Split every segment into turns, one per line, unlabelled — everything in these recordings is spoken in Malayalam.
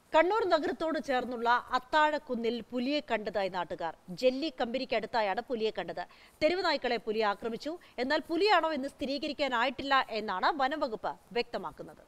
കണ്ണൂർ നഗരത്തോട് ചേർന്നുള്ള അത്താഴക്കുന്നിൽ പുലിയെ കണ്ടതായി നാട്ടുകാർ ജെല്ലി കമ്പനിക്കടുത്തായാണ് പുലിയെ കണ്ടത് തെരുവ് നായ്ക്കളെ പുലി ആക്രമിച്ചു എന്നാൽ പുലിയാണോ എന്ന് സ്ഥിരീകരിക്കാനായിട്ടില്ല എന്നാണ് വനംവകുപ്പ് വ്യക്തമാക്കുന്നത്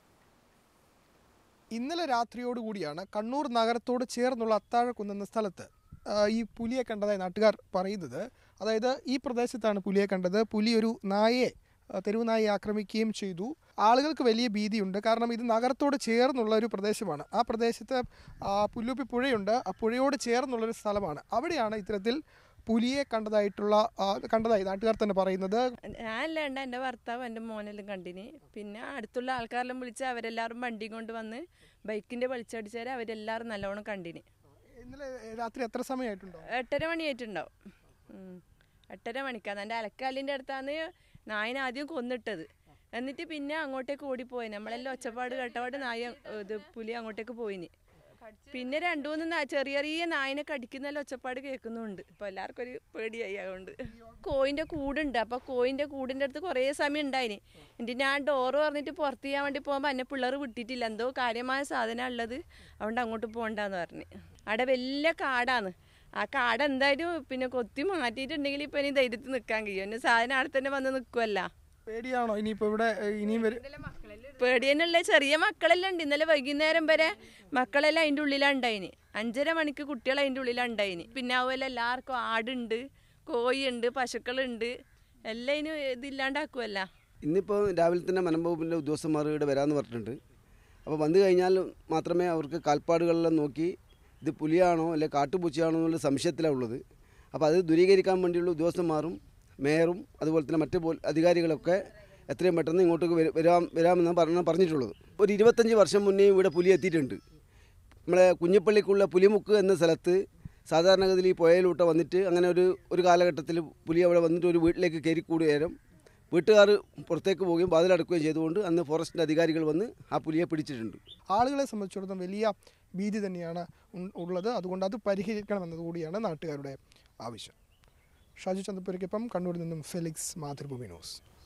ഇന്നലെ രാത്രിയോടുകൂടിയാണ് കണ്ണൂർ നഗരത്തോട് ചേർന്നുള്ള അത്താഴക്കുന്ന് എന്ന സ്ഥലത്ത് ആ, ഈ പുലിയെ കണ്ടതായി നാട്ടുകാർ പറയുന്നത് അതായത് ഈ പ്രദേശത്താണ് പുലിയെ കണ്ടത് പുലി ഒരു നായയെ ആ, തെരുവ് നായയെ ആക്രമിക്കുകയും ചെയ്തു ആളുകൾക്ക് വലിയ ഭീതിയുണ്ട് കാരണം ഇത് നഗരത്തോട് ചേർന്നുള്ള ഒരു പ്രദേശമാണ് ആ പ്രദേശത്ത് ആ, പുല്ലുപ്പി പുഴയുണ്ട് ആ പുഴയോട് ചേർന്നുള്ളൊരു സ്ഥലമാണ് അവിടെയാണ് ഇത്തരത്തിൽ പുലിയെ കണ്ടതായിട്ടുള്ള ആ, കണ്ടതായി നാട്ടുകാർ തന്നെ പറയുന്നത്
ഞാനല്ലാണ്ട് എൻ്റെ ഭർത്താവ് എൻ്റെ മോനെല്ലാം കണ്ടിന് പിന്നെ അടുത്തുള്ള ആൾക്കാരെല്ലാം വിളിച്ച് അവരെല്ലാവരും വണ്ടി കൊണ്ട് വന്ന് ബൈക്കിൻ്റെ വെളിച്ചടിച്ചാൽ അവരെല്ലാവരും നല്ലോണം കണ്ടിന്
ഇന്നലെ രാത്രി എത്ര സമയമായിട്ടുണ്ടോ
എട്ടര മണിയായിട്ടുണ്ടാവും ഉം. എട്ടര മണിക്കാണ് എൻ്റെ അലക്കാലിൻ്റെ അടുത്താണ് നായനെ ആദ്യം കൊന്നിട്ടത് എന്നിട്ട് പിന്നെ അങ്ങോട്ടേക്ക് ഓടിപ്പോയി നമ്മളെല്ലാം ഒച്ചപ്പാട് കേട്ടപാട് നായ ഇത് പുലി അങ്ങോട്ടേക്ക് പോയിന് പിന്നെ രണ്ടു മൂന്ന് നാ- ചെറിയ ചെറിയ നായനെ കടിക്കുന്നല്ല ഒച്ചപ്പാട് കേൾക്കുന്നുണ്ട് ഇപ്പൊ എല്ലാവർക്കും ഒരു പേടിയായി അതുകൊണ്ട് കോയിന്റെ കൂടുണ്ട് അപ്പൊ കോയിന്റെ കൂടിന്റെ അടുത്ത് കുറേ സമയം ഉണ്ടായിന് എന്നിട്ട് ഞാൻ ഡോറ് പറഞ്ഞിട്ട് പുറത്ത് ചെയ്യാൻ വേണ്ടി പോകുമ്പോൾ എന്നെ പിള്ളേർ വിട്ടിട്ടില്ല എന്തോ കാര്യമായ സാധനം ഉള്ളത് അതുകൊണ്ട് അങ്ങോട്ട് പോകണ്ടെന്ന് പറഞ്ഞ് അവിടെ വലിയ കാടാണ് ആ കാട് എന്തായാലും പിന്നെ കൊത്തി മാറ്റിയിട്ടുണ്ടെങ്കിൽ ഇപ്പൊ ഇനി ധൈര്യത്തിൽ നിൽക്കാൻ കഴിയും എന്നെ സാധനം അവിടെ തന്നെ വന്ന് നിൽക്കുമല്ല
പേടിയാണോ ഇനിയിപ്പോൾ ഇവിടെ ഏ, ഇനിയും വരും
പേടിയനുള്ള ചെറിയ മക്കളെല്ലാം ഉണ്ട് ഇന്നലെ വൈകുന്നേരം വരെ മക്കളെല്ലാം അതിൻ്റെ ഉള്ളിലാണ് ഉണ്ടായിന് അഞ്ചര മണിക്ക് കുട്ടികൾ അതിൻ്റെ ഉള്ളിലാണ് ഉണ്ടായിന് പിന്നെ അതുപോലെ എല്ലാവർക്കും ആടുണ്ട് കോഴിയുണ്ട് പശുക്കളുണ്ട് എല്ലാം ഇതിന് ഇതില്ലാണ്ടാക്കുമല്ല
ഇന്നിപ്പോൾ രാവിലെ തന്നെ വനംവകുപ്പിൻ്റെ ഉദ്യോഗസ്ഥന്മാർ ഇവിടെ വരാമെന്ന് പറഞ്ഞിട്ടുണ്ട് അപ്പോൾ വന്നു കഴിഞ്ഞാൽ മാത്രമേ അവർക്ക് കാൽപ്പാടുകളെല്ലാം നോക്കി ഇത് പുലിയാണോ അല്ലെ കാട്ടുപൂച്ചയാണോ എന്നുള്ള സംശയത്തിലാണ് ഉള്ളത് അപ്പോൾ അത് ദൂരീകരിക്കാൻ വേണ്ടിയുള്ള ഉദ്യോഗസ്ഥന്മാരും മേയറും അതുപോലെ തന്നെ മറ്റ് പോൽ അധികാരികളൊക്കെ എത്രയും പെട്ടെന്ന് ഇങ്ങോട്ടേക്ക് വര- വരാം വരാമെന്നാണ് പറഞ്ഞ പറഞ്ഞിട്ടുള്ളത് ഒരു ഇരുപത്തഞ്ച് വർഷം മുന്നേ ഇവിടെ പുലി എത്തിയിട്ടുണ്ട് നമ്മളെ കുഞ്ഞപ്പള്ളിക്കുള്ള പുലിമുക്ക് എന്ന സ്ഥലത്ത് സാധാരണഗതിയിൽ ഈ പുഴയിലൂട്ട് വന്നിട്ട് അങ്ങനെ ഒരു ഒരു കാലഘട്ടത്തിൽ പുലി അവിടെ വന്നിട്ട് ഒരു വീട്ടിലേക്ക് കയറിക്കൂടുകയും വീട്ടുകാർ പുറത്തേക്ക് പോവുകയും വാതിലടക്കുകയും ചെയ്തുകൊണ്ട് അന്ന് ഫോറസ്റ്റിൻ്റെ അധികാരികൾ വന്ന് ആ പുലിയെ പിടിച്ചിട്ടുണ്ട്
ആളുകളെ സംബന്ധിച്ചിടത്തോളം വലിയ ഭീതി തന്നെയാണ് ഉൺ- ഉള്ളത് അതുകൊണ്ട് അത് പരിഹരിക്കണമെന്നത് കൂടിയാണ് നാട്ടുകാരുടെ ആവശ്യം ഷാജു ചന്ദ്രപുരയ്ക്കൊപ്പം കണ്ണൂരിൽ നിന്നും ഫെലിക്സ് മാതൃഭൂമി ന്യൂസ്